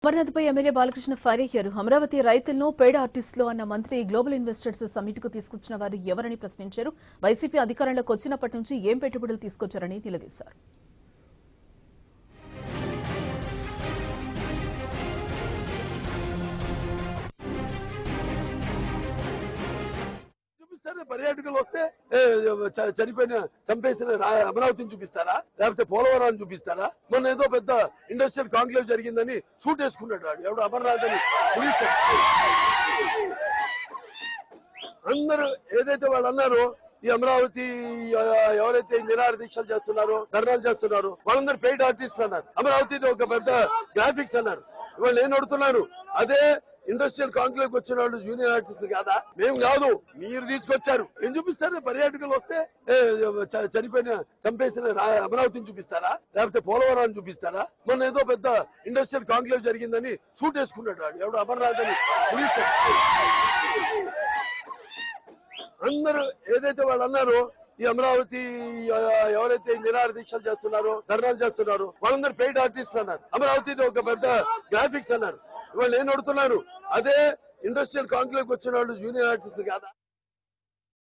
అమర్నాథ్పై MLA Balakrishna fire అయ్యారు అమరావతి రైతులను పేడ ఆర్టిస్టులు అన్న మంత్రి గ్లోబల్ ఇన్వెస్టర్స్ సమ్మిట్ కు తీసుకొచ్చిన వారు ఎవరని ప్రశ్నించారు వైసీపీ అధికారంలోకి వచ్చినప్పటి నుంచి ఏం పెట్టుబడులు తీసుకొచ్చారని నిలదీశారు చూపిస్తారా పర్యాటకులు వస్తే ఏ, చ- చనిపోయిన చంపేసిన రా- అమరావతిని చూపిస్తారా లేకపోతే పోలవరాన్ని చూపిస్తారా మొన్న ఏదో పెద్ద ఇండస్ట్రియల్ కాంక్లేవ్ జరిగిందని షూట్ వేసుకున్నాడు వాడు ఎవడు అమర్నాథ్ అని మినిస్టర్ అందరూ ఏదైతే వాళ్ళు అన్నారో ఈ అమరావతి ఆ, ఎవరైతే ఈ నిరాహార దీక్షలు చేస్తున్నారో ధర్నాలు చేస్తున్నారో వాళ్ళందరూ పెయిడ్ ఆర్టిస్టులు అన్నారు అమరావతి ఒక పెద్ద గ్రాఫిక్స్ అన్నారు ఇవాళ నేను అడుగుతున్నాను అదే ఇండస్ట్రియల్ కాంక్లేవ్ వచ్చిన వాళ్ళు జూనియర్ ఆర్టిస్టులు కాదా మేము కాదు మీరు తీసుకొచ్చారు ఏం చూపిస్తారు పర్యాటకులు వస్తే ఏ, చ- చనిపోయిన చంపేసిన రా- అమరావతిని చూపిస్తారా లేకపోతే పోలవరాన్ని చూపిస్తారా మొన్న ఏదో పెద్ద ఇండస్ట్రియల్ కాంక్లేవ్ జరిగిందని షూట్ వేసుకున్నాడు వాడు ఎవడు అమర్నాథ్ అని మినిస్టర్ అందరూ ఏదైతే వాళ్ళు అన్నారో ఈ అమరావతి ఆ, ఎవరైతే ఈ నిరాహార దీక్షలు చేస్తున్నారో ధర్నాలు చేస్తున్నారో వాళ్ళందరూ పెయిడ్ ఆర్టిస్టులు అన్నారు అమరావతి ఒక పెద్ద గ్రాఫిక్స్ అన్నారు ఇవాళ నేను అడుగుతున్నాను అదే ఇండస్ట్రియల్ కాంక్లేవ్ వచ్చిన వాళ్ళు జూనియర్ ఆర్టిస్టులు కాదా